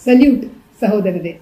Salute സഹോദരരെ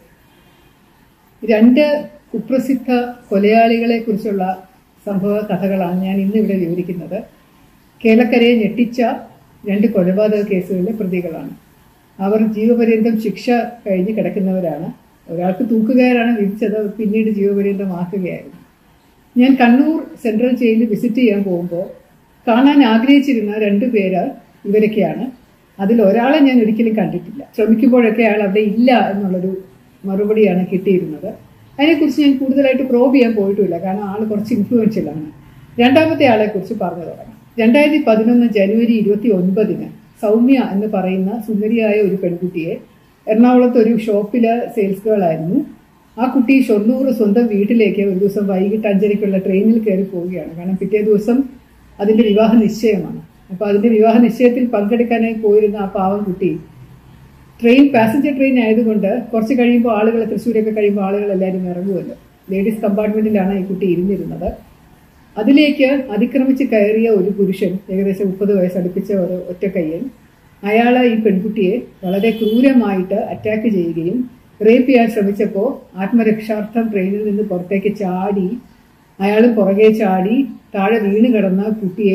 രണ്ട് കുപ്രസിദ്ധ കൊലയാളികളെ കുറിച്ചുള്ള സംഭവ കഥകളാണ് ഞാൻ ഇന്ന് ഇവിടെ വിവരിക്കുന്നത് കേരളക്കരയെ ഞെട്ടിച്ച രണ്ട് കൊലപാതക കേസുകളിലെ പ്രതികളാണ് അവർ ജീവപര്യന്തം ശിക്ഷ കഴിഞ്ഞ് കിടക്കുന്നവരാണ് ഒരാൾക്ക് തൂക്കുകയറാണ് വിധിച്ചത് അത് പിന്നീട് ജീവപര്യന്തമാക്കുകയായിരുന്നു ഞാൻ കണ്ണൂർ സെൻട്രൽ ജയിലിൽ വിസിറ്റ് ചെയ്യാൻ പോകുമ്പോൾ കാണാൻ ആഗ്രഹിച്ചിരുന്ന രണ്ടു പേര് ഇവരൊക്കെയാണ് അതിൽ ഒരാളെ ഞാൻ ഒരിക്കലും കണ്ടിട്ടില്ല ശ്രമിക്കുമ്പോഴൊക്കെ അയാൾ അവിടെ ഇല്ല എന്നുള്ളൊരു മറുപടിയാണ് കിട്ടിയിരുന്നത് അതിനെക്കുറിച്ച് ഞാൻ കൂടുതലായിട്ട് പ്രോബ് ചെയ്യാൻ പോയിട്ടുമില്ല കാരണം ആൾ കുറച്ച് ഇൻഫ്ലുവൻഷ്യലാണ് രണ്ടാമത്തെ ആളെ കുറിച്ച് പറഞ്ഞു തുടങ്ങാം രണ്ടായിരത്തി പതിനൊന്ന് ജനുവരി ഇരുപത്തി ഒൻപതിന് സൗമ്യ എന്ന് പറയുന്ന സുന്ദരിയായ ഒരു പെൺകുട്ടിയെ എറണാകുളത്ത് ഒരു ഷോപ്പില് സെയിൽസ് ഗേൾ ആയിരുന്നു ആ കുട്ടി ഷൊർണൂർ സ്വന്തം വീട്ടിലേക്ക് ഒരു ദിവസം വൈകിട്ട് അഞ്ചരയ്ക്കുള്ള ട്രെയിനിൽ കയറി പോവുകയാണ് കാരണം പിറ്റേ ദിവസം അതിന്റെ വിവാഹ നിശ്ചയമാണ് അപ്പൊ അതിന്റെ വിവാഹ നിശ്ചയത്തിൽ പങ്കെടുക്കാനായി പോയിരുന്ന ആ പാവം കുട്ടി ട്രെയിൻ പാസഞ്ചർ ട്രെയിൻ ആയതുകൊണ്ട് കുറച്ച് കഴിയുമ്പോൾ ആളുകൾ തൃശ്ശൂരൊക്കെ കഴിയുമ്പോൾ ആളുകൾ എല്ലാവരും ഇറങ്ങുമല്ലോ ലേഡീസ് കമ്പാർട്ട്മെന്റിലാണ് ഈ കുട്ടി ഇരുന്നിരുന്നത് അതിലേക്ക് അതിക്രമിച്ച് കയറിയ ഒരു പുരുഷൻ ഏകദേശം മുപ്പത് വയസ്സടുപ്പിച്ച ഒരു ഒറ്റക്കയ്യൻ അയാൾ ഈ പെൺകുട്ടിയെ വളരെ ക്രൂരമായിട്ട് അറ്റാക്ക് ചെയ്യുകയും റേപ്പ് ചെയ്യാൻ ശ്രമിച്ചപ്പോൾ ആത്മരക്ഷാർത്ഥം ട്രെയിനിൽ നിന്ന് പുറത്തേക്ക് ചാടി അയാളും പുറകെ ചാടി താഴെ വീണ് കിടന്ന കുട്ടിയെ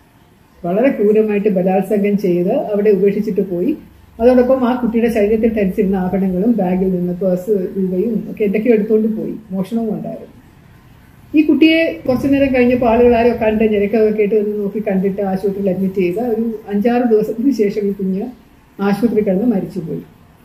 വളരെ ക്രൂരമായിട്ട് ബലാത്സംഗം ചെയ്ത് അവിടെ ഉപേക്ഷിച്ചിട്ട് പോയി അതോടൊപ്പം ആ കുട്ടിയുടെ ശരീരത്തിൽ ധരിച്ചിരുന്ന ആഭരണങ്ങളും ബാഗിൽ നിന്ന് പേഴ്സ് രൂപയും ഒക്കെ എന്തൊക്കെയോ എടുത്തുകൊണ്ട് പോയി മോഷണവും ഉണ്ടായിരുന്നു ഈ കുട്ടിയെ കുറച്ചു നേരം കഴിഞ്ഞപ്പോൾ ആളുകൾ ആരോ കണ്ട് ഞെരക്കൊക്കെ കേട്ട് ഒന്ന് നോക്കി കണ്ടിട്ട് ആശുപത്രിയിൽ അഡ്മിറ്റ് ചെയ്ത് ഒരു അഞ്ചാറ് ദിവസത്തിന് ശേഷം ഈ കുഞ്ഞ് ആശുപത്രി കിടന്ന് മരിച്ചുപോയി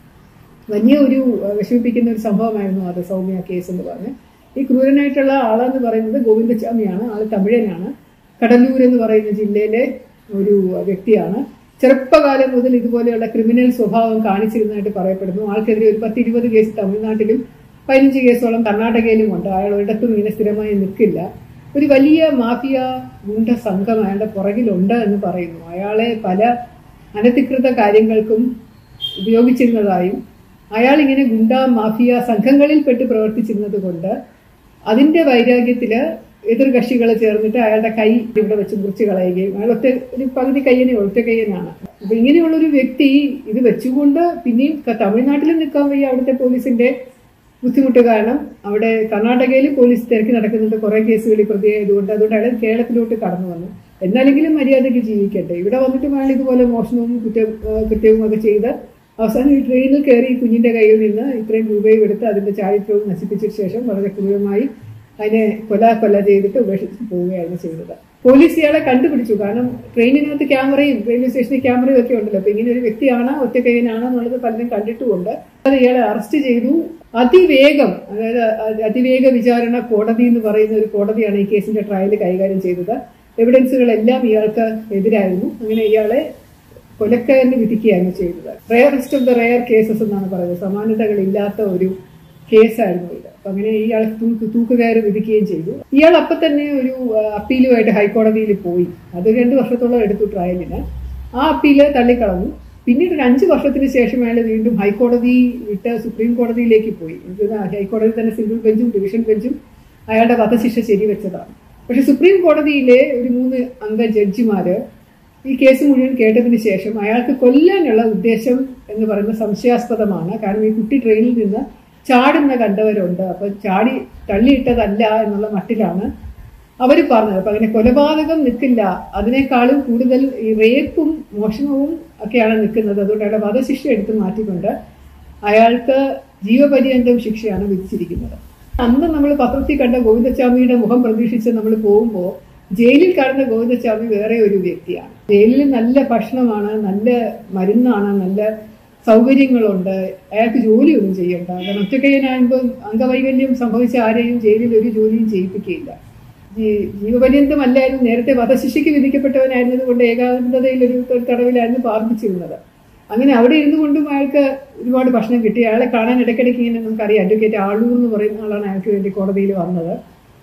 വലിയ ഒരു അഹ്, വിഷമിപ്പിക്കുന്ന ഒരു സംഭവമായിരുന്നു അത് സൗമ്യ കേസ് എന്ന് പറഞ്ഞ് ഈ ക്രൂരനായിട്ടുള്ള ആളെന്ന് പറയുന്നത് ഗോവിന്ദസ്വാമിയാണ് ആള് തമിഴനാണ് കടലൂർ എന്ന് പറയുന്ന ജില്ലയിലെ ഒരു വ്യക്തിയാണ് ചെറുപ്പകാലം മുതൽ ഇതുപോലെയുള്ള ക്രിമിനൽ സ്വഭാവം കാണിച്ചിരുന്നതായിട്ട് പറയപ്പെടുന്നു ആൾക്കെതിരെ ഒരു പത്ത് ഇരുപത് കേസ് തമിഴ്നാട്ടിലും പതിനഞ്ച് കേസോളം കർണാടകയിലും ഉണ്ട് അയാൾ ഒരിടത്തും ഇങ്ങനെ സ്ഥിരമായി നിൽക്കില്ല ഒരു വലിയ മാഫിയ ഗുണ്ട സംഘം അയാളുടെ പുറകിലുണ്ട് എന്ന് പറയുന്നു അയാളെ പല അനധികൃത കാര്യങ്ങൾക്കും ഉപയോഗിച്ചിരുന്നതായും അയാൾ ഇങ്ങനെ ഗുണ്ട മാഫിയ സംഘങ്ങളിൽ പെട്ട് പ്രവർത്തിച്ചിരുന്നത് കൊണ്ട് അതിന്റെ വൈരാഗ്യത്തില് എതിർകക്ഷികൾ ചേർന്നിട്ട് അയാളുടെ കൈ ഇവിടെ വെച്ച് മുറിച്ച് കളയുകയും അയാൾ ഒറ്റ ഒരു പകുതി കയ്യനെ ഒറ്റ കയ്യനാണ് അപ്പൊ ഇങ്ങനെയുള്ള ഒരു വ്യക്തി ഇത് വെച്ചുകൊണ്ട് പിന്നെയും ക- തമിഴ്നാട്ടിലും നിൽക്കാൻ വയ്യ അവിടുത്തെ പോലീസിന്റെ ബുദ്ധിമുട്ട് കാരണം അവിടെ കർണാടകയിൽ പോലീസ് തിരക്കി നടക്കുന്നുണ്ട് കുറെ കേസുകളിൽ പ്രതിയായതുകൊണ്ട് അതുകൊണ്ട് അയാൾ കേരളത്തിലോട്ട് കടന്നു വന്നു എന്നാലെങ്കിലും മര്യാദയ്ക്ക് ജീവിക്കട്ടെ ഇവിടെ വന്നിട്ട് അയാൾ ഇതുപോലെ മോഷണവും കുറ്റം ആ, കൃത്യവും ഒക്കെ ചെയ്ത് അവസാനം ഈ ട്രെയിനിൽ കയറി ഈ കുഞ്ഞിന്റെ കയ്യിൽ നിന്ന് ഇത്രയും രൂപയും എടുത്ത് അതിന്റെ ചാരിത്രവും നശിപ്പിച്ച ശേഷം വളരെ ക്രൂരമായി അതിനെ കൊല കൊല ചെയ്തിട്ട് ഉപേക്ഷിച്ച് പോവുകയായിരുന്നു ചെയ്തത് പോലീസ് ഇയാളെ കണ്ടുപിടിച്ചു കാരണം ട്രെയിനിനകത്ത് ക്യാമറയും റെയിൽവേ സ്റ്റേഷനിൽ ക്യാമറയും ഒക്കെ ഉണ്ടല്ലോ അപ്പൊ ഇങ്ങനെ ഒരു വ്യക്തിയാണ് ഒറ്റക്കൈനാണ് എന്നുള്ളത് പലരും കണ്ടിട്ടുമുണ്ട് അത് ഇയാളെ അറസ്റ്റ് ചെയ്തു അതിവേഗം അതായത് അ- അതിവേഗ വിചാരണ കോടതി എന്ന് പറയുന്ന ഒരു കോടതിയാണ് ഈ കേസിന്റെ ട്രയൽ കൈകാര്യം ചെയ്തത് എവിഡൻസുകളെല്ലാം ഇയാൾക്ക് എതിരായിരുന്നു അങ്ങനെ ഇയാളെ കൊലക്കയറിന് വിധിക്കുകയാണ് ചെയ്തത് rarest of the rare cases എന്നാണ് പറയുന്നത് സമാനതകളില്ലാത്ത ഒരു കേസായിരുന്നു ഇത് അപ്പൊ അങ്ങനെ ഇയാൾ തൂക്ക് തൂക്കുകയറ് വിധിക്കുകയും ചെയ്തു ഇയാൾ അപ്പൊ തന്നെ ഒരു ആ, അപ്പീലുമായിട്ട് ഹൈക്കോടതിയിൽ പോയി അത് രണ്ട് വർഷത്തോളം എടുത്തു ട്രയലിന് ആ അപ്പീല് തള്ളിക്കളഞ്ഞു പിന്നീട് ഒരു അഞ്ച് വർഷത്തിന് ശേഷം അയാൾ വീണ്ടും ഹൈക്കോടതി വിട്ട് സുപ്രീം കോടതിയിലേക്ക് പോയി എനിക്ക് തോന്നുന്നു ഹൈക്കോടതി തന്നെ സിംഗിൾ ബെഞ്ചും ഡിവിഷൻ ബെഞ്ചും അയാളുടെ വധശിക്ഷ ശരിവെച്ചതാണ് പക്ഷെ സുപ്രീം കോടതിയിലെ ഒരു മൂന്ന് അംഗ ജഡ്ജിമാര് ഈ കേസ് മുഴുവൻ കേട്ടതിന് ശേഷം അയാൾക്ക് കൊല്ലാനുള്ള ഉദ്ദേശം എന്ന് പറയുന്നത് സംശയാസ്പദമാണ് കാരണം ഈ കുട്ടി ട്രെയിനിൽ നിന്ന് ചാടുന്ന കണ്ടവരുണ്ട് അപ്പൊ ചാടി തള്ളിയിട്ടതല്ല എന്നുള്ള മട്ടിലാണ് അവർ പറഞ്ഞത് അപ്പൊ അങ്ങനെ കൊലപാതകം നിൽക്കില്ല അതിനേക്കാളും കൂടുതൽ ഈ റേപ്പും മോഷണവും ഒക്കെയാണ് നിൽക്കുന്നത് അതുകൊണ്ട് അയാളുടെ വധശിക്ഷ എടുത്ത് മാറ്റിക്കൊണ്ട് അയാൾക്ക് ജീവപര്യന്തം ശിക്ഷയാണ് വിധിച്ചിരിക്കുന്നത് അന്ന് നമ്മൾ പത്രത്തിൽ കണ്ട ഗോവിന്ദസ്വാമിയുടെ മുഖം പ്രതീക്ഷിച്ച് നമ്മൾ പോകുമ്പോൾ ജയിലിൽ കാണുന്ന ഗോവിന്ദസ്വാമി വേറെ ഒരു വ്യക്തിയാണ് ജയിലിൽ നല്ല ഭക്ഷണമാണ് നല്ല മരുന്നാണ് നല്ല സൗകര്യങ്ങളുണ്ട് അയാൾക്ക് ജോലിയൊന്നും ചെയ്യണ്ട കാരണം ഒറ്റക്കയ്യനാകുമ്പോൾ അംഗവൈകല്യം സംഭവിച്ച ആരെയും ജയിലിൽ ഒരു ജോലിയും ചെയ്യിപ്പിക്കുകയില്ല ജീ- ജീവപര്യന്തമല്ലായിരുന്നു നേരത്തെ വധശിക്ഷയ്ക്ക് വിധിക്കപ്പെട്ടവനായിരുന്നത് കൊണ്ട് ഏകാന്തതയിൽ ഒരു ത- തടവിലായിരുന്നു പാർപ്പിച്ചിരുന്നത് അങ്ങനെ അവിടെ ഇരുന്നു കൊണ്ടും അയാൾക്ക് ഒരുപാട് ഭക്ഷണം കിട്ടി അയാളെ കാണാൻ ഇടയ്ക്കിടയ്ക്ക് ഇങ്ങനെ നമുക്കറിയാം അഡ്വക്കേറ്റ് ആളൂർ എന്ന് പറയുന്ന ആളാണ് അയാൾക്ക് വേണ്ടി കോടതിയിൽ വന്നത്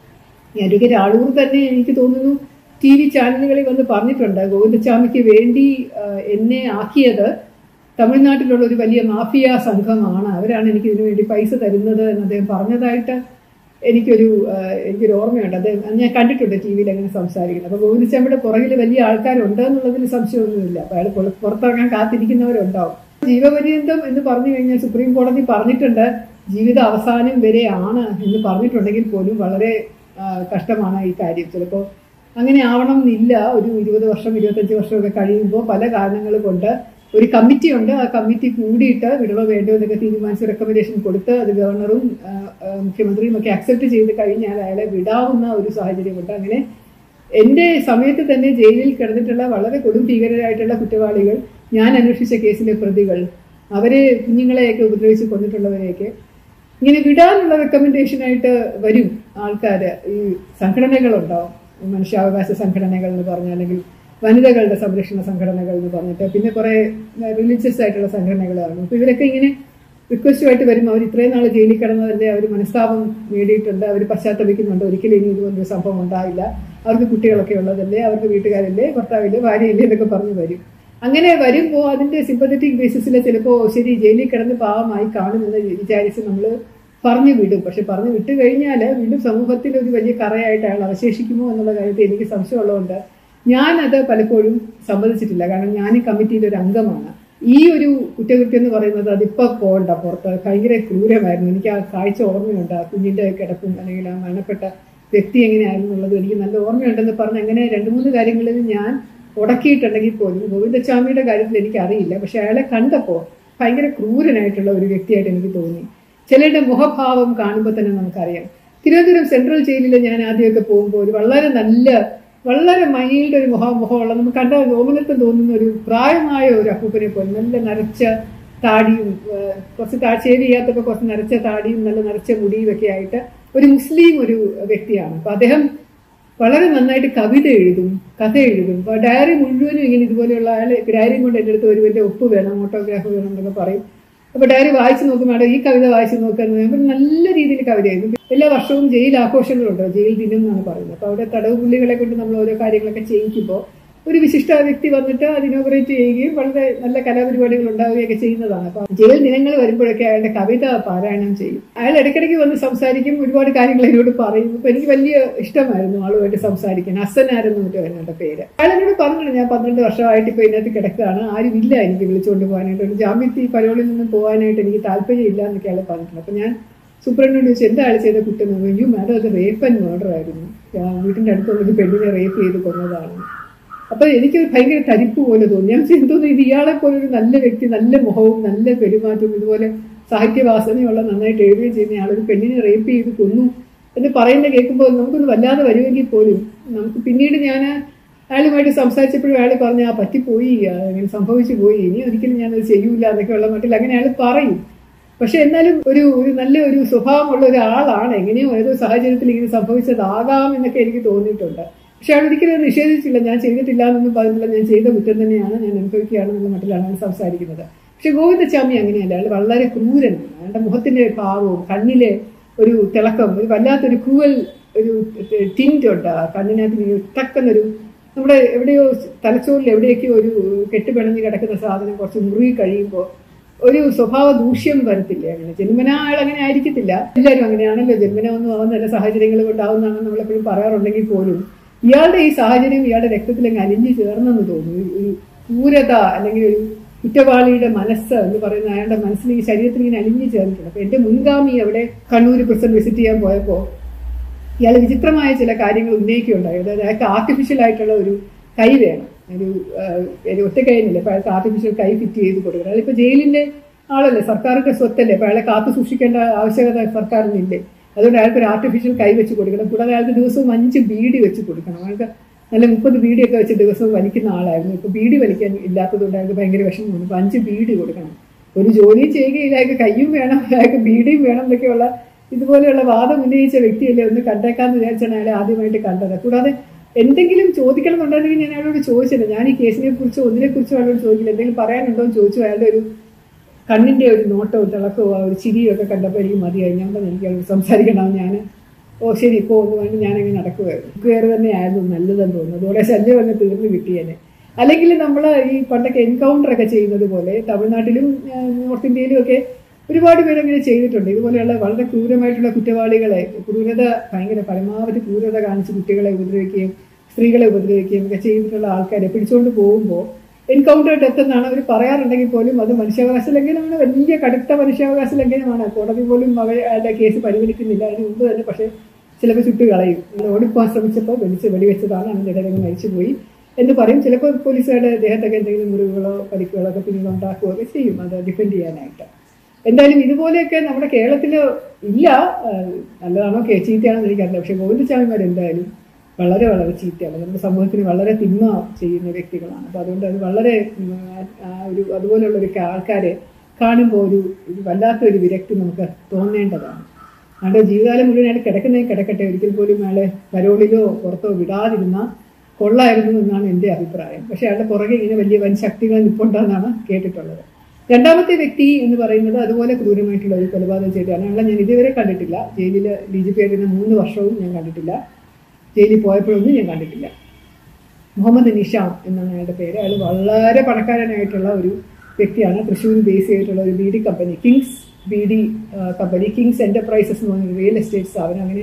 ഈ അഡ്വക്കേറ്റ് ആളൂർ തന്നെ എനിക്ക് തോന്നുന്നു ടി വി ചാനലുകളിൽ വന്ന് പറഞ്ഞിട്ടുണ്ട് ഗോവിന്ദസ്വാമിക്ക് വേണ്ടി ആ, എന്നെ ആക്കിയത് തമിഴ്നാട്ടിലുള്ള ഒരു വലിയ മാഫിയ സംഘമാണ് അവരാണ് എനിക്ക് ഇതിനു വേണ്ടി പൈസ തരുന്നത് എന്ന് അദ്ദേഹം പറഞ്ഞതായിട്ട് എനിക്കൊരു ആ, എനിക്കൊരു ഓർമ്മയുണ്ട് അത് ഞാൻ കണ്ടിട്ടുണ്ട് ടി വിയിൽ അങ്ങനെ സംസാരിക്കുന്നത് അപ്പൊ ഗോവിന്ദസ്വാമിയുടെ പുറകിൽ വലിയ ആൾക്കാരുണ്ട് എന്നുള്ളതിൽ സംശയമൊന്നുമില്ല അപ്പൊ അയാൾ പുറ- പുറത്തിറങ്ങാൻ കാത്തിരിക്കുന്നവരുണ്ടാവും ജീവപര്യന്തം എന്ന് പറഞ്ഞു കഴിഞ്ഞാൽ സുപ്രീം കോടതി പറഞ്ഞിട്ടുണ്ട് ജീവിത അവസാനം വരെയാണ് എന്ന് പറഞ്ഞിട്ടുണ്ടെങ്കിൽ പോലും വളരെ ആ, കഷ്ടമാണ് ഈ കാര്യം ചിലപ്പോൾ അങ്ങനെ ആവണം എന്നില്ല ഒരു ഇരുപത് വർഷം ഇരുപത്തഞ്ച് വർഷമൊക്കെ കഴിയുമ്പോൾ പല കാരണങ്ങൾ കൊണ്ട് ഒരു കമ്മിറ്റി ഉണ്ട് ആ കമ്മിറ്റി കൂടിയിട്ട് വിടവോ വേണ്ടോ എന്നൊക്കെ തീരുമാനിച്ച് റെക്കമെൻഡേഷൻ കൊടുത്ത് അത് ഗവർണറും ആ, ആ, മുഖ്യമന്ത്രിയും ഒക്കെ അക്സെപ്റ്റ് ചെയ്ത് കഴിഞ്ഞാൽ അയാളെ വിടാവുന്ന ഒരു സാഹചര്യമുണ്ട് അങ്ങനെ എന്റെ സമയത്ത് തന്നെ ജയിലിൽ കിടന്നിട്ടുള്ള വളരെ കൊടും ഭീകരരായിട്ടുള്ള കുറ്റവാളികൾ ഞാൻ അന്വേഷിച്ച കേസിലെ പ്രതികൾ അവരെ കുഞ്ഞുങ്ങളെയൊക്കെ ഉപദ്രവിച്ച് കൊന്നിട്ടുള്ളവരെയൊക്കെ ഇങ്ങനെ വിടാനുള്ള റെക്കമെൻഡേഷൻ ആയിട്ട് വരും ആൾക്കാർ ഈ സംഘടനകളുണ്ടാവും മനുഷ്യാവകാശ സംഘടനകൾ എന്ന് പറഞ്ഞ അല്ലെങ്കിൽ വനിതകളുടെ സംരക്ഷണ സംഘടനകൾ എന്ന് പറഞ്ഞിട്ട് പിന്നെ കുറെ റിലീജിയസ് ആയിട്ടുള്ള സംഘടനകളാണ് അപ്പൊ ഇവരൊക്കെ ഇങ്ങനെ റിക്വസ്റ്റുമായിട്ട് വരും അവർ ഇത്രയും നാൾ ജയിലിൽ കിടന്നതല്ലേ അവർ മനസ്താപം നേടിയിട്ടുണ്ട് അവർ പശ്ചാത്തപിക്കുന്നുണ്ട് ഒരിക്കലും ഇനി ഇതുപോലൊരു സംഭവം ഉണ്ടായില്ല അവർക്ക് കുട്ടികളൊക്കെ ഉള്ളതല്ലേ അവർക്ക് വീട്ടുകാരല്ലേ ഭർത്താവില്ലേ ഭാര്യയില്ലേ എന്നൊക്കെ പറഞ്ഞു വരും അങ്ങനെ വരുമ്പോൾ അതിന്റെ സിമ്പത്തറ്റിക് ബേസിസിൽ ചിലപ്പോൾ ശരി ജയിലിൽ കിടന്ന് പാവമായി കാണുമെന്ന് വിചാരിച്ച് നമ്മൾ പറഞ്ഞു വിടും പക്ഷെ പറഞ്ഞു വിട്ടു കഴിഞ്ഞാൽ വീണ്ടും സമൂഹത്തിൽ ഒരു വലിയ കറയായിട്ട് അയാൾ അവശേഷിക്കുമോ എന്നുള്ള കാര്യത്തിൽ എനിക്ക് സംശയമുള്ളതുകൊണ്ട് ഞാനത് പലപ്പോഴും സമ്മതിച്ചിട്ടില്ല കാരണം ഞാൻ ഈ കമ്മിറ്റിയിലെ ഒരു അംഗമാണ് ഈ ഒരു കുറ്റകൃത്യം എന്ന് പറയുന്നത് അതിപ്പോ പോകണ്ട പുറത്ത് ഭയങ്കര ക്രൂരമായിരുന്നു എനിക്ക് ആ കാഴ്ച ഓർമ്മയുണ്ട് ആ കുഞ്ഞിന്റെ കിടപ്പും അല്ലെങ്കിൽ ആ മരണപ്പെട്ട വ്യക്തി എങ്ങനെയായിരുന്നു എന്നുള്ളത് എനിക്ക് നല്ല ഓർമ്മയുണ്ടെന്ന് പറഞ്ഞ് അങ്ങനെ രണ്ട് മൂന്ന് കാര്യങ്ങളിൽ ഞാൻ ഉടക്കിയിട്ടുണ്ടെങ്കിൽ പോലും ഗോവിന്ദസ്വാമിയുടെ കാര്യത്തിൽ എനിക്ക് അറിയില്ല പക്ഷെ അയാളെ കണ്ടപ്പോൾ ഭയങ്കര ക്രൂരനായിട്ടുള്ള ഒരു വ്യക്തിയായിട്ട് എനിക്ക് തോന്നി ചിലരുടെ മുഖഭാവം കാണുമ്പോൾ തന്നെ നമുക്കറിയാം തിരുവനന്തപുരം സെൻട്രൽ ജയിലിൽ ഞാൻ ആദ്യമൊക്കെ പോകുമ്പോൾ ഒരു വളരെ നല്ല വളരെ മൈൽഡ് ഒരു മുഖമുഖമുള്ള നമുക്ക് കണ്ട ഓമനത്വം തോന്നുന്ന ഒരു പ്രായമായ ഒരു അപ്പൂപ്പനെ പോലെ നല്ല നരച്ച താടിയും ഏഹ്, കുറച്ച് താ ഷേവ് ചെയ്യാത്തപ്പോൾ കുറച്ച് നരച്ച താടിയും നല്ല നരച്ച മുടിയും ഒക്കെ ആയിട്ട് ഒരു മുസ്ലിം ഒരു വ്യക്തിയാണ് അപ്പൊ അദ്ദേഹം വളരെ നന്നായിട്ട് കവിത എഴുതും കഥ എഴുതും അപ്പൊ ഡയറി മുഴുവനും ഇങ്ങനെ ഇതുപോലെയുള്ള അയാൾ ഡയറിയും കൊണ്ട് എൻ്റെ അടുത്ത് ഒരു എൻ്റെ ഒപ്പ് വേണം ഓട്ടോഗ്രാഫ് വേണം എന്നൊക്കെ പറയും അപ്പൊ ഡയറി വായിച്ചു നോക്കും മാഡം ഈ കവിത വായിച്ചു നോക്കാൻ അപ്പൊ നല്ല രീതിയിൽ കവിത എഴുതും എല്ലാ വർഷവും ജയിൽ ആഘോഷങ്ങളുണ്ട് ജയിൽ ദിനം എന്നാണ് പറയുന്നത് അപ്പൊ അവിടെ തടവ് പുള്ളികളെ കൊണ്ട് നമ്മൾ ഓരോ കാര്യങ്ങളൊക്കെ ചെയ്യിക്കുമ്പോൾ ഒരു വിശിഷ്ട വ്യക്തി വന്നിട്ട് അത് ഇനോഗ്രേറ്റ് ചെയ്യുകയും വളരെ നല്ല കലാപരിപാടികൾ ഉണ്ടാവുകയൊക്കെ ചെയ്യുന്നതാണ് അപ്പൊ ജയിൽ ദിനങ്ങൾ വരുമ്പോഴൊക്കെ അയാളുടെ കവിത പാരായണം ചെയ്യും അയാൾ ഇടയ്ക്കിടയ്ക്ക് വന്ന് സംസാരിക്കും ഒരുപാട് കാര്യങ്ങൾ എന്നോട് പറയും അപ്പൊ എനിക്ക് വലിയ ഇഷ്ടമായിരുന്നു ആളുമായിട്ട് സംസാരിക്കാൻ ഹസനായിരുന്നു മറ്റോ എന്നോട് പേര് അയാൾ എന്നോട് പറഞ്ഞിട്ടുണ്ട് ഞാൻ പന്ത്രണ്ട് വർഷമായിട്ട് ഇപ്പൊ ഇതിനകത്ത് കിടക്കുകയാണ് ആരും ഇല്ല എനിക്ക് വിളിച്ചുകൊണ്ട് പോകാനായിട്ട് ഒരു ജാമ്യത്തിൽ പരോളിൽ നിന്ന് പോകാനായിട്ട് എനിക്ക് താല്പര്യമില്ല എന്നൊക്കെ അയാൾ പറഞ്ഞിട്ടുണ്ട് അപ്പൊ ഞാൻ സൂപ്രണ്ടിനോട് ചോദിച്ചു എന്താ അയാൾ ചെയ്ത കുറ്റം എന്ന് പറഞ്ഞു മാഡം അത് റേപ്പ് ആൻഡ് മർഡർ ആയിരുന്നു ഞാൻ വീട്ടിന്റെ അടുത്തുള്ള ഒരു പെണ്ണിനെ റേപ്പ് ചെയ്ത് കൊന്നതാണ് അപ്പൊ എനിക്ക് ഭയങ്കര തരിപ്പ് പോലെ തോന്നി ഞാൻ എന്തോന്നു ഇത് ഇയാളെ പോലെ ഒരു നല്ല വ്യക്തി നല്ല മുഖവും നല്ല പെരുമാറ്റവും ഇതുപോലെ സാഹിത്യവാസനയുള്ള നന്നായിട്ട് എഴുതുകയും ചെയ്യുന്ന ആളൊരു പെണ്ണിനെ റേപ്പ് ചെയ്ത് കൊന്നു എന്ന് പറയുന്ന കേൾക്കുമ്പോൾ നമുക്കൊന്ന് വല്ലാതെ വരുമെങ്കിൽ പോലും നമുക്ക് പിന്നീട് ഞാൻ അയാളുമായിട്ട് സംസാരിച്ചപ്പോഴും അയാൾ പറഞ്ഞു ആ പറ്റിപ്പോയി ആ, ഇങ്ങനെ സംഭവിച്ചു പോയി ഇനി ഒരിക്കലും ഞാനത് ചെയ്യൂല എന്നൊക്കെയുള്ള മട്ടിൽ അങ്ങനെ അയാൾ പറയും പക്ഷെ എന്നാലും ഒരു ഒരു നല്ല ഒരു സ്വഭാവമുള്ള ഒരാളാണ് എങ്ങനെയോ ഏതോ സാഹചര്യത്തിൽ ഇങ്ങനെ സംഭവിച്ചതാകാം എന്നൊക്കെ എനിക്ക് തോന്നിയിട്ടുണ്ട് പക്ഷെ അയാൾ ഒരിക്കലും അത് നിഷേധിച്ചില്ല ഞാൻ ചെയ്തിട്ടില്ല എന്നൊന്നും പറഞ്ഞില്ല ഞാൻ ചെയ്ത കുറ്റം തന്നെയാണ് ഞാൻ അനുഭവിക്കുകയാണെന്നുള്ള മട്ടിലാണ് അയാൾ സംസാരിക്കുന്നത് പക്ഷെ ഗോവിന്ദസ്വാമി അങ്ങനെയല്ല അയാൾ വളരെ ക്രൂരനാണ് അയാളുടെ മുഖത്തിന്റെ ഭാവവും കണ്ണിലെ ഒരു തിളക്കം ഒരു വല്ലാത്തൊരു ക്രൂവൽ ഒരു ടിൻറ്റ് ഉണ്ട് ആ കണ്ണിനകത്ത് ഇങ്ങനെ ടക്കെന്നൊരു നമ്മുടെ എവിടെയോ തലച്ചോറിൽ എവിടെയൊക്കെയോ ഒരു കെട്ടുപിണഞ്ഞ് കിടക്കുന്ന സാധനം കുറച്ച് മുറുകി കഴിയുമ്പോൾ ഒരു സ്വഭാവ ദൂഷ്യം വരത്തില്ല അങ്ങനെ ജന്മനാ അയാൾ അങ്ങനെ ആയിരിക്കത്തില്ല എല്ലാവരും അങ്ങനെയാണല്ലോ ജന്മന ഒന്നും ആവുന്ന ചില സാഹചര്യങ്ങൾ കൊണ്ടാവുന്നതാണ് നമ്മളെപ്പോഴും പറയാറുണ്ടെങ്കിൽ പോലും ഇയാളുടെ ഈ സാഹചര്യം ഇയാളുടെ രക്തത്തിൽ അങ്ങ് അലിഞ്ഞു ചേർന്നെന്ന് തോന്നുന്നു ഒരു- ഒരു ക്രൂരത അല്ലെങ്കിൽ ഒരു കുറ്റവാളിയുടെ മനസ്സ് എന്ന് പറയുന്ന അയാളുടെ മനസ്സിൽ ഈ ശരീരത്തിൽ ഇങ്ങനെ അലിഞ്ഞു ചേർന്നിട്ടുണ്ട് അപ്പൊ എന്റെ മുൻഗാമി അവിടെ കണ്ണൂർ പ്രസന്റ് വിസിറ്റ് ചെയ്യാൻ പോയപ്പോ ഇയാൾ വിചിത്രമായ ചില കാര്യങ്ങൾ ഉന്നയിക്കുകയുണ്ടായി അതായത് അയാൾക്ക് ആർട്ടിഫിഷ്യൽ ആയിട്ടുള്ള ഒരു കൈ വേണം ഒരു ആഹ്, ഒരു ഒറ്റ കൈന്നില്ല അപ്പൊ അയാൾക്ക് ആർട്ടിഫിഷ്യൽ കൈ ഫിറ്റ് ചെയ്ത് കൊടുക്കണം അതിപ്പോ ജയിലിന്റെ ആളല്ലേ സർക്കാരിന്റെ സ്വത്തല്ലേ അപ്പൊ അയാളെ കാത്തു സൂക്ഷിക്കേണ്ട ആവശ്യകത സർക്കാരിനില്ലേ അതുകൊണ്ട് അയാൾക്ക് ഒരു ആർട്ടിഫിഷ്യൽ കൈ വെച്ച് കൊടുക്കണം കൂടാതെ അയാൾക്ക് ദിവസവും അഞ്ച് ബീഡി വെച്ച് കൊടുക്കണം അയാൾക്ക് നല്ല മുപ്പത് ബീഡിയൊക്കെ വെച്ച് ദിവസവും വലിക്കുന്ന ആളായിരുന്നു ഇപ്പൊ ബീഡി വലിക്കാൻ ഇല്ലാത്തതുകൊണ്ട് അയാൾക്ക് ഭയങ്കര വിഷമമാണ് അപ്പൊ അഞ്ച് ബീഡി കൊടുക്കണം ഒരു ജോലി ചെയ്യുകയില്ല അയാൾക്ക് കയ്യും വേണം അയാൾക്ക് ബീഡിയും വേണം എന്നൊക്കെയുള്ള ഇതുപോലെയുള്ള വാദം ഉന്നയിച്ച വ്യക്തിയല്ലേ ഒന്ന് കണ്ടേക്കാന്ന് വിചാരിച്ചാണ് അയാളെ ആദ്യമായിട്ട് കണ്ടത് കൂടാതെ എന്തെങ്കിലും ചോദിക്കണം എന്നുണ്ടെങ്കിൽ ഞാൻ അയാളോട് ചോദിച്ചില്ല ഞാൻ ഈ കേസിനെ കുറിച്ചോ ഒന്നിനെ കുറിച്ചോ അയാളോട് ചോദിക്കില്ല എന്തെങ്കിലും പറയാനുണ്ടോ എന്ന് ചോദിച്ചു അയാളുടെ ഒരു കണ്ണിന്റെ ഒരു നോട്ടവും തിളക്കവും ആ ഒരു ചിരിയും ഒക്കെ കണ്ടപ്പോൾ എനിക്ക് മതിയായി ഞാൻ പറഞ്ഞു എനിക്ക് അയാളോട് സംസാരിക്കണം ഞാൻ ഓ ശരി ഇപ്പോൾ ഒന്ന് വേണ്ടി ഞാനങ്ങനെ നടക്കുമായിരുന്നു കയറി തന്നെയായിരുന്നു നല്ലതെന്ന് തോന്നുന്നു അതോടെ ശല്യം അങ്ങ് തീർന്നു കിട്ടിയേനെ അല്ലെങ്കിൽ നമ്മൾ ഈ പണ്ടൊക്കെ എൻകൗണ്ടർ ഒക്കെ ചെയ്യുന്നത് പോലെ തമിഴ്നാട്ടിലും ആ, നോർത്ത് ഇന്ത്യയിലും ഒക്കെ ഒരുപാട് പേര് അങ്ങനെ ചെയ്തിട്ടുണ്ട് ഇതുപോലെയുള്ള വളരെ ക്രൂരമായിട്ടുള്ള കുറ്റവാളികളെ ക്രൂരത ഭയങ്കര പരമാവധി ക്രൂരത കാണിച്ച് കുട്ടികളെ ഉപദ്രവിക്കുകയും സ്ത്രീകളെ ഉപദ്രവിക്കുകയും ഒക്കെ ചെയ്തിട്ടുള്ള ആൾക്കാരെ പിടിച്ചുകൊണ്ട് പോകുമ്പോൾ എൻകൗണ്ടർ ഡെത്ത് എന്നാണ് അവർ പറയാറുണ്ടെങ്കിൽ പോലും അത് മനുഷ്യാവകാശ ലംഘനമാണ് വലിയ കടുത്ത മനുഷ്യാവകാശ ലംഘനമാണ് കോടതി പോലും അവരുടെ കേസ് പരിഗണിക്കുന്നില്ല അതിന് മുമ്പ് തന്നെ പക്ഷേ ചിലപ്പോൾ ചുട്ട് കളയും അങ്ങനെ ഓടിപ്പോകാൻ ശ്രമിച്ചപ്പോൾ വെടിച്ച് വെടിവെച്ചതാണ് അതിൻ്റെ ഇടയിൽ മരിച്ചുപോയി എന്ന് പറയും ചിലപ്പോൾ പോലീസുകാരുടെ ദേഹത്തൊക്കെ എന്തെങ്കിലും മുറിവുകളോ പരിക്കുകളോ ഒക്കെ പിന്നീട് ഉണ്ടാക്കുകയൊക്കെ ചെയ്യും അത് ഡിഫെൻഡ് ചെയ്യാനായിട്ട് എന്തായാലും ഇതുപോലെയൊക്കെ നമ്മുടെ കേരളത്തിൽ ഇല്ല ആ, നല്ലതാണോ കേ- ചീത്തയാണോ എന്ന് എനിക്കറിയില്ല പക്ഷേ ഗോവിന്ദസ്വാമിമാർ എന്തായാലും വളരെ വളരെ ചീത്തയാണ് നമ്മുടെ സമൂഹത്തിന് വളരെ തിന്മ ചെയ്യുന്ന വ്യക്തികളാണ് അപ്പോൾ അതുകൊണ്ട് അത് വളരെ ഉം, ആ ഒരു അതുപോലെയുള്ള ഒരു ആൾക്കാരെ കാണുമ്പോൾ ഒരു ഒരു വല്ലാത്തൊരു വിരക്തി നമുക്ക് തോന്നേണ്ടതാണ് അയാളുടെ ജീവിതകാലം മുഴുവൻ അയാൾ കിടക്കുന്നേ കിടക്കട്ടെ ഒരിക്കൽ പോലും അയാളെ പരോളിലോ പുറത്തോ വിടാതിരുന്ന കൊള്ളായിരുന്നു എന്നാണ് എൻ്റെ അഭിപ്രായം പക്ഷേ അയാളുടെ പുറകെ ഇങ്ങനെ വലിയ വൻ ശക്തികൾ നിൽപ്പുണ്ടെന്നാണ് കേട്ടിട്ടുള്ളത് രണ്ടാമത്തെ വ്യക്തി എന്ന് പറയുന്നത് അതുപോലെ ക്രൂരമായിട്ടുള്ള ഒരു കൊലപാതകം ചെയ്തതാണ് അയാളെ ഞാൻ ഇതുവരെ കണ്ടിട്ടില്ല ജയിലിൽ ഡി ജി പി ആയിരുന്ന മൂന്ന് വർഷവും ഞാൻ കണ്ടിട്ടില്ല ജയിലിൽ പോയപ്പോഴൊന്നും ഞാൻ കണ്ടിട്ടില്ല മുഹമ്മദ് നിഷാം എന്നാണ് അയാളുടെ പേര് അയാൾ വളരെ പണക്കാരനായിട്ടുള്ള ഒരു വ്യക്തിയാണ് തൃശ്ശൂർ ബേസ് ചെയ്തിട്ടുള്ള ഒരു B D company Kings B D company Kings Enterprises എന്ന് പറഞ്ഞ റിയൽ എസ്റ്റേറ്റ് സ്ഥാപനം അങ്ങനെ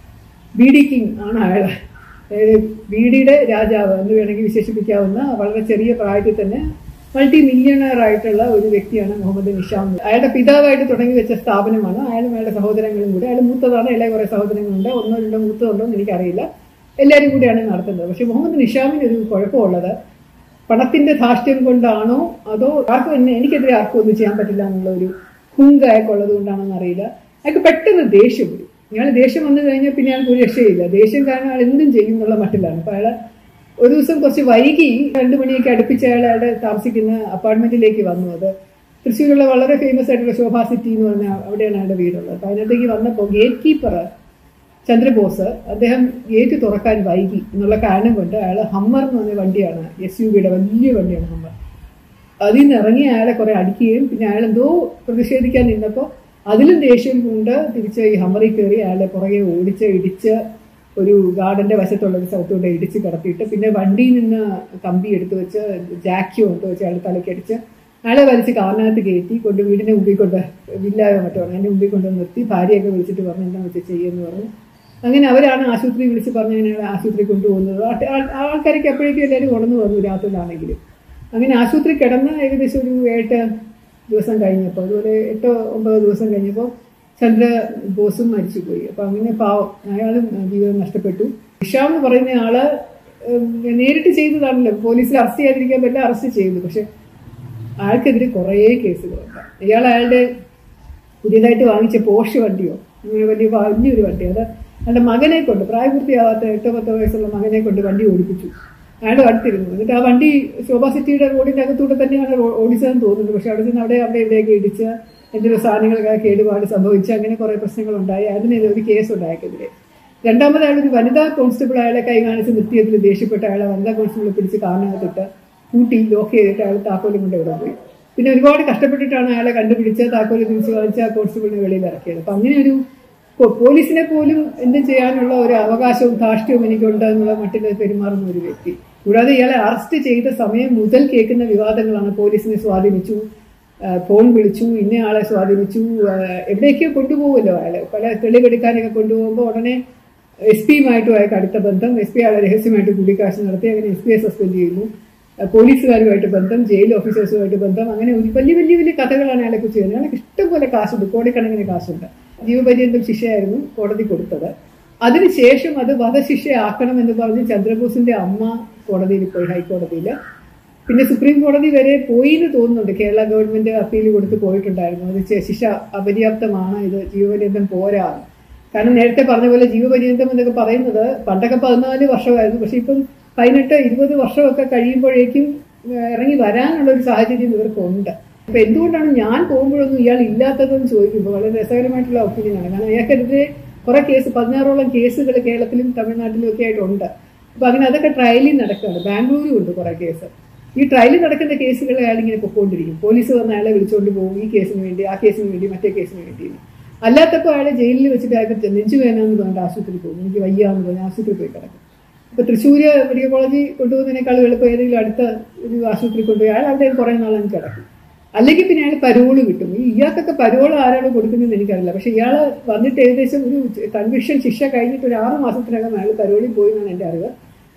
ബി ഡി കിങ് ആണ് അയാൾ അതായത് ബി ഡിയുടെ രാജാവ് എന്ന് വേണമെങ്കിൽ വിശേഷിപ്പിക്കാവുന്ന വളരെ ചെറിയ പ്രായത്തിൽ തന്നെ മൾട്ടി മില്യണയർ ആയിട്ടുള്ള ഒരു വ്യക്തിയാണ് മുഹമ്മദ് നിഷാം അയാളുടെ പിതാവായിട്ട് തുടങ്ങി വെച്ച സ്ഥാപനമാണ് അയാളും അയാളുടെ സഹോദരങ്ങളും കൂടെ അയാൾ മൂത്തതാണ് എല്ലാ കുറേ സഹോദരങ്ങളുണ്ട് ഒന്നോ രണ്ടോ മൂത്തതുണ്ടോ എന്ന് എനിക്കറിയില്ല എല്ലാവരും കൂടിയാണ് നടത്തുന്നത് പക്ഷേ മുഹമ്മദ് നിഷാമിന് ഒരു കുഴപ്പമുള്ളത് പണത്തിന്റെ ധാർഷ്ട്യം കൊണ്ടാണോ അതോ ആർക്കും എന്നെ എനിക്കെതിരെ ആർക്കും ഒന്നും ചെയ്യാൻ പറ്റില്ല എന്നുള്ള ഒരു ഹുങ്ക് അയാൾക്കുള്ളത് കൊണ്ടാണെന്ന് അറിയില്ല അയാൾക്ക് പെട്ടെന്ന് ദേഷ്യം വരും ഇയാൾ ദേഷ്യം വന്നു കഴിഞ്ഞാൽ പിന്നെ അയാൾക്ക് ഒരു രക്ഷയില്ല ദേഷ്യം കാരണം അയാൾ എന്തും ചെയ്യും എന്നുള്ള മട്ടിലാണ് അപ്പൊ അയാള് ഒരു ദിവസം കുറച്ച് വൈകി രണ്ടു മണിയൊക്കെ അടുപ്പിച്ച് അയാൾ അയാളുടെ താമസിക്കുന്ന അപ്പാർട്ട്മെന്റിലേക്ക് വന്നു അത് തൃശ്ശൂരുള്ള വളരെ ഫേമസ് ആയിട്ടുള്ള ശോഭാ സിറ്റി എന്ന് പറഞ്ഞാൽ അവിടെയാണ് അയാളുടെ വീടുള്ളത് അപ്പൊ അതിനകത്തേക്ക് വന്നപ്പോൾ ഗേറ്റ് കീപ്പർ ചന്ദ്രബോസ് അദ്ദേഹം ഗേറ്റ് തുറക്കാൻ വൈകി എന്നുള്ള കാരണം കൊണ്ട് അയാൾ ഹമ്മർ എന്ന് പറഞ്ഞ വണ്ടിയാണ് എസ് യു വിയുടെ വലിയ വണ്ടിയാണ് ഹമ്മർ അതിൽ നിന്ന് ഇറങ്ങി അയാളെ കുറെ അടിക്കുകയും പിന്നെ അയാൾ എന്തോ പ്രതിഷേധിക്കാൻ നിന്നപ്പോൾ അതിലും ദേഷ്യം കൊണ്ട് തിരിച്ച് ഈ ഹമ്മറിൽ കയറി അയാളെ പുറകെ ഓടിച്ച് ഇടിച്ച് ഒരു ഗാർഡന്റെ വശത്തുള്ള ഒരു സ്ഥലത്തൂടെ ഇടിച്ച് കിടത്തിയിട്ട് പിന്നെ വണ്ടിയിൽ നിന്ന് കമ്പി എടുത്തു വെച്ച് ജാക്കിയോ എടുത്ത് വെച്ച് അയാൾ തലക്കടിച്ച് അയാളെ വലിച്ച് കാറിനകത്ത് കയറ്റി കൊണ്ട് വീടിന്റെ മുമ്പിൽ കൊണ്ട് വില്ലായോ മറ്റോ ആണ് അതിന്റെ മുമ്പിൽ കൊണ്ട് നിർത്തി ഭാര്യയൊക്കെ വിളിച്ചിട്ട് പറഞ്ഞു എന്താ വെച്ച് ചെയ്യുമെന്ന് പറഞ്ഞു അങ്ങനെ അവരാണ് ആശുപത്രി വിളിച്ച് പറഞ്ഞ് അങ്ങനെ ആശുപത്രി കൊണ്ടുപോകുന്നത് ആട്ട് ആൾ- ആൾക്കാരൊക്കെ എപ്പോഴേക്കും എല്ലാവരും ഉണർന്നു വന്നു രാത്രിയിലാണെങ്കിലും അങ്ങനെ ആശുപത്രി കിടന്ന് ഏകദേശം ഒരു ഏട്ട് ദിവസം കഴിഞ്ഞപ്പോൾ അതുപോലെ എട്ടോ ഒമ്പതോ ദിവസം കഴിഞ്ഞപ്പോൾ ചന്ദ്ര ബോസും മരിച്ചുപോയി അപ്പൊ അങ്ങനെ പാവം അയാളും ജീവിതം നഷ്ടപ്പെട്ടു ഇഷാം എന്ന് പറയുന്ന ആള് ഉം, നേരിട്ട് ചെയ്തതാണല്ലോ പോലീസിൽ അറസ്റ്റ് ചെയ്യാതിരിക്കാൻ പറ്റില്ല അറസ്റ്റ് ചെയ്തു പക്ഷെ അയാൾക്കെതിരെ കുറേ കേസുകളുണ്ട് ഇയാൾ അയാളുടെ പുതിയതായിട്ട് വാങ്ങിച്ച പോഷ് വണ്ടിയോ അങ്ങനെ വലിയ വലിയൊരു വണ്ടി അത് അയാളുടെ മകനെ കൊണ്ട് പ്രായപൂർത്തിയാവാത്ത എട്ടോ പത്തോ വയസ്സുള്ള മകനെ കൊണ്ട് വണ്ടി ഓടിപ്പിച്ചു അയാളുടെ അടുത്തിരുന്നു എന്നിട്ട് ആ വണ്ടി ശോഭാ സിറ്റിയുടെ റോഡിന്റെ അകത്തൂടെ തന്നെയാണ് റോ- ഓടിച്ചതെന്ന് തോന്നുന്നു പക്ഷെ അവിടെ നിന്ന് അവിടെ അവിടെ ഇവിടെയൊക്കെ ഇടിച്ച് എന്തെങ്കിലും സാധനങ്ങളൊക്കെ കേടുപാട് സംഭവിച്ച് അങ്ങനെ കുറെ പ്രശ്നങ്ങൾ ഉണ്ടായി അതിനെതിരെ ഒരു കേസ് ഉണ്ടായക്കെതിരെ രണ്ടാമത് അയാൾ ഒരു വനിതാ കോൺസ്റ്റബിൾ അയാളെ കൈ കാണിച്ച് നിർത്തിയതിൽ ദേഷ്യപ്പെട്ട് അയാളെ വനിതാ കോൺസ്റ്റബിളെ പിടിച്ച് കാറിനകത്തിട്ട് കൂട്ടി ലോക്ക് ചെയ്തിട്ട് അയാൾ താക്കോലും കൊണ്ട് ഇവിടെ പോയി പിന്നെ ഒരുപാട് കഷ്ടപ്പെട്ടിട്ടാണ് അയാളെ കണ്ടുപിടിച്ച് താക്കോല് തിരിച്ച് കാണിച്ച് ആ കോൺസ്റ്റബിളിനെ വെളിയിൽ ഇറക്കിയത് അപ്പൊ അങ്ങനെ ഒരു പോ- പോലീസിനെ പോലും എന്തും ചെയ്യാനുള്ള ഒരു അവകാശവും ധാർഷ്ട്യവും എനിക്കുണ്ട് എന്നുള്ള മട്ടിൽ പെരുമാറുന്ന ഒരു വ്യക്തി കൂടാതെ ഇയാളെ അറസ്റ്റ് ചെയ്ത സമയം മുതൽ കേൾക്കുന്ന വിവാദങ്ങളാണ് പോലീസിനെ സ്വാധീനിച്ചു ആ, ഫോൺ വിളിച്ചു ഇന്ന ആളെ സ്വാധീനിച്ചു ആ, എവിടേക്കോ കൊണ്ടുപോകുമല്ലോ അയാളെ പല തെളിവെടുക്കാനൊക്കെ കൊണ്ടുപോകുമ്പോൾ ഉടനെ എസ് പിയുമായിട്ടും അയാൾക്ക് അടുത്ത ബന്ധം എസ് പി അയാളെ രഹസ്യമായിട്ട് കൂടിക്കാഴ്ച നടത്തി അങ്ങനെ എസ് പിയെ സസ്പെൻഡ് ചെയ്യുന്നു ആ, പോലീസുകാരുമായിട്ട് ബന്ധം ജയിൽ ഓഫീസേഴ്സുമായിട്ട് ബന്ധം അങ്ങനെ ഒരു വലിയ വലിയ വലിയ കഥകളാണ് അയാളെ കുറിച്ച് ചെയ്യുന്നത് അയാൾക്ക് ഇഷ്ടംപോലെ കാശുണ്ട് കോടിക്കണക്കിന് കാശുണ്ട് ജീവപര്യന്തം ശിക്ഷയായിരുന്നു കോടതി കൊടുത്തത് അതിനുശേഷം അത് വധശിക്ഷയാക്കണം എന്ന് പറഞ്ഞ് ചന്ദ്രബോസിന്റെ അമ്മ കോടതിയിൽ പോയി ഹൈക്കോടതിയിൽ പിന്നെ സുപ്രീം കോടതി വരെ പോയി എന്ന് തോന്നുന്നുണ്ട് കേരള ഗവൺമെന്റ് അപ്പീൽ കൊടുത്ത് പോയിട്ടുണ്ടായിരുന്നു അത് ചെ- ശിക്ഷ അപര്യാപ്തമാണ് ഇത് ജീവപര്യന്തം പോരാ കാരണം നേരത്തെ പറഞ്ഞ പോലെ ജീവപര്യന്തം എന്നൊക്കെ പറയുന്നത് പണ്ടൊക്കെ പതിനാല് വർഷമായിരുന്നു പക്ഷെ ഇപ്പം പതിനെട്ട് ഇരുപത് വർഷമൊക്കെ കഴിയുമ്പോഴേക്കും ഏഹ്, ഇറങ്ങി വരാനുള്ള ഒരു സാഹചര്യം ഇവർക്കുണ്ട് അപ്പൊ എന്തുകൊണ്ടാണ് ഞാൻ പോകുമ്പോഴൊന്നും ഇയാൾ ഇല്ലാത്തതെന്ന് ചോദിക്കുമ്പോൾ വളരെ രസകരമായിട്ടുള്ള ഒപ്പീനിയനാണ് കാരണം ഇയാൾക്കെതിരെ കുറെ കേസ് പതിനാറോളം കേസുകൾ കേരളത്തിലും തമിഴ്നാട്ടിലും ഒക്കെ ആയിട്ടുണ്ട് അപ്പൊ അങ്ങനെ അതൊക്കെ ട്രയലിൽ നടക്കുകയാണ് ബാംഗ്ലൂരും ഉണ്ട് കുറെ കേസ് ഈ ട്രയലിൽ നടക്കുന്ന കേസുകൾ അയാൾ ഇങ്ങനെ പൊക്കോണ്ടിരിക്കും പോലീസ് വന്ന് അയാളെ വിളിച്ചുകൊണ്ട് പോകും ഈ കേസിന് വേണ്ടി ആ കേസിന് വേണ്ടി മറ്റേ കേസിന് വേണ്ടി അല്ലാത്തപ്പോൾ അയാളെ ജയിലിൽ വെച്ചിട്ട് അയാൾക്ക് നെഞ്ചു വേണമെന്ന് പറഞ്ഞിട്ട് ആശുപത്രി പോകും എനിക്ക് വയ്യാന്ന് പറഞ്ഞ് ആശുപത്രി പോയി കിടക്കും ഇപ്പൊ തൃശ്ശൂര് മെഡിക്കൽ കോളേജിൽ കൊണ്ടുപോകുന്നതിനേക്കാൾ എളുപ്പം ഏതെങ്കിലും അടുത്ത ഒരു ആശുപത്രി കൊണ്ടുപോയി അയാൾ അവിടെ കുറെ നാളങ്ങ് കിടക്കും അല്ലെങ്കിൽ പിന്നെ അയാൾ പരോള് കിട്ടും ഈ ഇയാൾക്കൊക്കെ പരോൾ ആരാണ് കൊടുക്കുന്നതെന്ന് എനിക്കറിയില്ല പക്ഷെ ഇയാൾ വന്നിട്ട് ഏകദേശം ഒരു കൺവിക്ഷൻ ശിക്ഷ കഴിഞ്ഞിട്ട് ഒരു ആറ് മാസത്തിനകം അയാൾ പരോളിൽ പോയി എന്നാണ് എൻ്റെ അറിവ്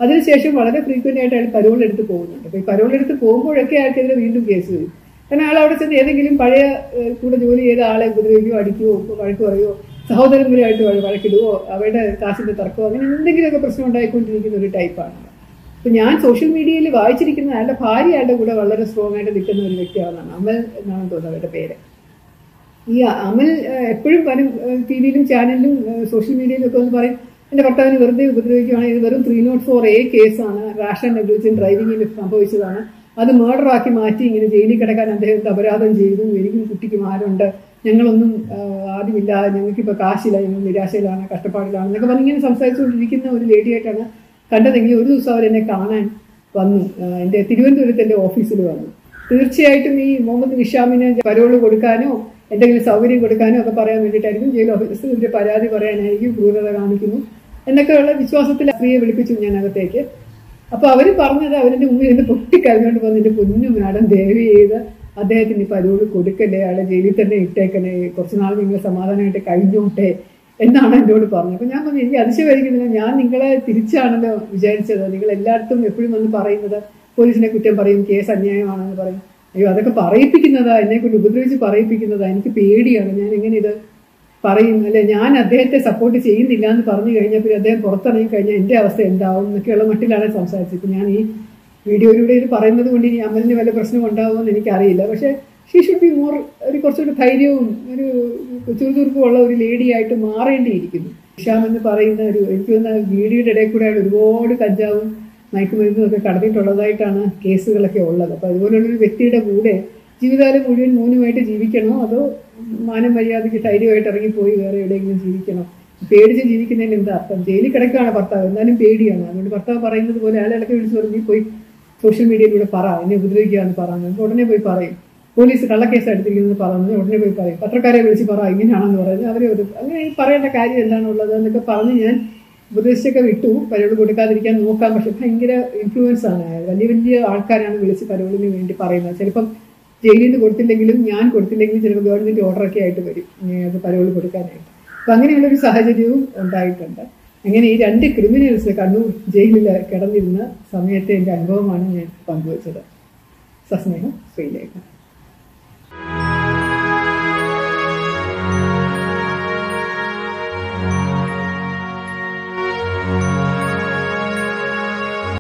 അതിനുശേഷം വളരെ ഫ്രീക്വന്റ് ആയിട്ട് അയാൾ പരോൾ എടുത്ത് പോകുന്നുണ്ട് അപ്പൊ ഈ പരോൾ എടുത്ത് പോകുമ്പോഴൊക്കെ അയാൾക്കെതിരെ വീണ്ടും കേസ് വരും കാരണം അയാൾ അവിടെ ചെന്ന് ഏതെങ്കിലും പഴയ ഏഹ്, കൂടെ ജോലി ചെയ്ത ആളെ ഉപദ്രവിക്കുകയോ അടിക്കുകയോ വഴക്ക് പറയുകയോ സഹോദരന്മാരുമായിട്ട് വഴ- വഴക്കിടുവോ അവരുടെ കാശിന്റെ തർക്കമോ അങ്ങനെ എന്തെങ്കിലുമൊക്കെ പ്രശ്നം ഉണ്ടായിക്കൊണ്ടിരിക്കുന്ന ഒരു ടൈപ്പാണ് അപ്പൊ ഞാൻ സോഷ്യൽ മീഡിയയിൽ വായിച്ചിരിക്കുന്ന അയാളുടെ ഭാര്യ അയാളുടെ കൂടെ വളരെ സ്ട്രോങ് ആയിട്ട് നിൽക്കുന്ന ഒരു വ്യക്തിയാണെന്നാണ് അമൽ എന്നാണ് തോന്നുന്നത് അവരുടെ പേര് ഈ അമൽ ഏഹ്, എപ്പോഴും പല ടി വിയിലും ചാനലിലും ഏഹ്, സോഷ്യൽ മീഡിയയിലും ഒക്കെ ഒന്ന് പറയും എന്റെ ഭർത്താവിന് വെറുതെ ഉപദ്രവിക്കുകയാണെങ്കിൽ ഇത് വെറും ത്രീ നോട്ട് ഫോർ എ കേസാണ് റാഷൻ നെഗ്ലിജൻ ഡ്രൈവിംഗിൽ സംഭവിച്ചതാണ് അത് murder ആക്കി മാറ്റി ഇങ്ങനെ ജയിലിൽ കിടക്കാൻ അദ്ദേഹത്തെ അപരാധം ചെയ്തു എനിക്കും കുട്ടിക്കും ആരുണ്ട് ഞങ്ങളൊന്നും ആഹ്, ആരുമില്ല ഞങ്ങൾക്കിപ്പോൾ കാശില്ല ഞങ്ങൾ നിരാശയിലാണ് കഷ്ടപ്പാടിലാണ് എന്നൊക്കെ പറഞ്ഞ് ഇങ്ങനെ സംസാരിച്ചുകൊണ്ടിരിക്കുന്ന ഒരു ലേഡിയായിട്ടാണ് കണ്ടതെങ്കിൽ ഒരു ദിവസം അവരെന്നെ കാണാൻ വന്നു ആഹ്, എൻ്റെ തിരുവനന്തപുരത്ത് എൻ്റെ ഓഫീസിൽ വന്നു തീർച്ചയായിട്ടും ഈ മുഹമ്മദ് നിഷാമിന് പരോള് കൊടുക്കാനോ എന്തെങ്കിലും സൗകര്യം കൊടുക്കാനോ ഒക്കെ പറയാൻ വേണ്ടിയിട്ടായിരിക്കും ജയിൽ ഓഫീസർ ഇവര് പരാതി പറയാനായിരിക്കും ക്രൂരത കാണിക്കുന്നു എന്നൊക്കെയുള്ള വിശ്വാസത്തിൽ സ്ത്രീയെ വിളിപ്പിച്ചു ഞാൻ അകത്തേക്ക് അപ്പൊ അവര് പറഞ്ഞത് അവരുടെ മുമ്പിൽ നിന്ന് പൊട്ടിക്കരഞ്ഞോണ്ട് വന്ന് എന്റെ പൊന്നു മാഡം ദയവ് ചെയ്ത് അദ്ദേഹത്തിന് ഈ പരോള് കൊടുക്കല്ലേ അയാളെ ജയിലിൽ തന്നെ ഇട്ടേക്കണേ കുറച്ചു നാൾ നിങ്ങൾ സമാധാനമായിട്ട് കഴിഞ്ഞോട്ടെ എന്നാണ് എന്നോട് പറഞ്ഞത് അപ്പൊ ഞാൻ പറഞ്ഞു എനിക്ക് അതിശയമായിരിക്കുന്നില്ല ഞാൻ നിങ്ങളെ തിരിച്ചാണല്ലോ വിചാരിച്ചത് നിങ്ങൾ എല്ലായിടത്തും എപ്പോഴും വന്ന് പറയുന്നത് പോലീസിനെ കുറ്റം പറയും കേസ് അന്യായമാണെന്ന് പറയും അയ്യോ അതൊക്കെ പറയിപ്പിക്കുന്നതാ എന്നെ കൊണ്ട് ഉപദ്രവിച്ച് പറയിപ്പിക്കുന്നതാ എനിക്ക് പേടിയാണ് ഞാൻ എങ്ങനെ ഇത് പറയും അല്ലെ ഞാൻ അദ്ദേഹത്തെ സപ്പോർട്ട് ചെയ്യുന്നില്ല എന്ന് പറഞ്ഞു കഴിഞ്ഞാൽ പിന്നെ അദ്ദേഹം പുറത്തിറങ്ങി കഴിഞ്ഞാൽ എന്റെ അവസ്ഥ എന്താവും എന്നൊക്കെയുള്ള മട്ടിലാണ് സംസാരിച്ചത് ഇപ്പൊ ഞാൻ ഈ വീഡിയോയിലൂടെ ഇത് പറയുന്നത് കൊണ്ട് ഇനി അമലിന് വല്ല പ്രശ്നം ഉണ്ടാവുമെന്ന് എനിക്കറിയില്ല പക്ഷെ ഷീ ഷുഡ് ബി മോർ ഒരു കുറച്ചുകൂടി ധൈര്യവും ഒരു ചുറുചുറുക്കും ഉള്ള ഒരു ലേഡി ആയിട്ട് മാറേണ്ടിയിരിക്കുന്നു ഷാം എന്ന് പറയുന്ന ഒരു എനിക്ക് തോന്നുന്ന വീഡിയോയുടെ ഇടയിൽ കൂടെ അയാൾ ഒരുപാട് കഞ്ചാവും മയക്കുമരുന്നും ഒക്കെ കടന്നിട്ടുള്ളതായിട്ടാണ് കേസുകളൊക്കെ ഉള്ളത് അപ്പൊ അതുപോലുള്ളൊരു വ്യക്തിയുടെ കൂടെ ജീവിതകാലം മുഴുവൻ മൂന്നുമായിട്ട് ജീവിക്കണോ അതോ മാനം മര്യാദയ്ക്ക് ധൈര്യമായിട്ട് ഇറങ്ങിപ്പോയി വേറെ എവിടെയെങ്കിലും ജീവിക്കണോ പേടിച്ച് ജീവിക്കുന്നതിന് എന്താ അർത്ഥം ജയിലിൽ കിടക്കുകയാണ് ഭർത്താവ് എന്നാലും പേടിയാണ് അതുകൊണ്ട് ഭർത്താവ് പറയുന്നത് പോലെ അയാളെ ഇടയ്ക്ക് വിളിച്ച് പറഞ്ഞു "നീ പോയി സോഷ്യൽ മീഡിയയിലൂടെ പറ എന്നെ ഉപദ്രവിക്കുകയാണെന്ന് പറയുന്നത് ഉടനെ പോയി പറയും പോലീസ് കള്ളക്കേസ് എടുത്തിരിക്കുന്നത് പറയുന്നത് ഉടനെ പോയി പറയും പത്രക്കാരെ വിളിച്ച് പറ ഇങ്ങനെയാണെന്ന് പറയുന്നത് അവരെ ഒരു അങ്ങനെ ഈ പറയേണ്ട കാര്യം എന്താണുള്ളത് എന്നൊക്കെ പറഞ്ഞ് ഞാൻ ഉപദേശിച്ചൊക്കെ വിട്ടു പരോള് കൊടുക്കാതിരിക്കാൻ നോക്കാം പക്ഷെ ഭയങ്കര ഇൻഫ്ലുവൻസ് ആണ് അയാൾ. വലിയ വലിയ ആൾക്കാരാണ് വിളിച്ച് പരോളിന് വേണ്ടി പറയുന്നത് ചിലപ്പം ജയിലിൽ നിന്ന് കൊടുത്തില്ലെങ്കിലും ഞാൻ കൊടുത്തില്ലെങ്കിലും ചിലപ്പോൾ ഗവൺമെന്റ് ഓർഡറൊക്കെ ആയിട്ട് വരും ഇനി അത് പരോള് കൊടുക്കാനായിട്ട് അപ്പൊ അങ്ങനെയുള്ളൊരു സാഹചര്യവും ഉണ്ടായിട്ടുണ്ട് അങ്ങനെ ഈ രണ്ട് ക്രിമിനൽസ് കണ്ണൂർ ജയിലിൽ കിടന്നിരുന്ന സമയത്തെ എൻ്റെ അനുഭവമാണ് ഞാൻ പങ്കുവച്ചത് സസ്നേഹം ശ്രീലേഖ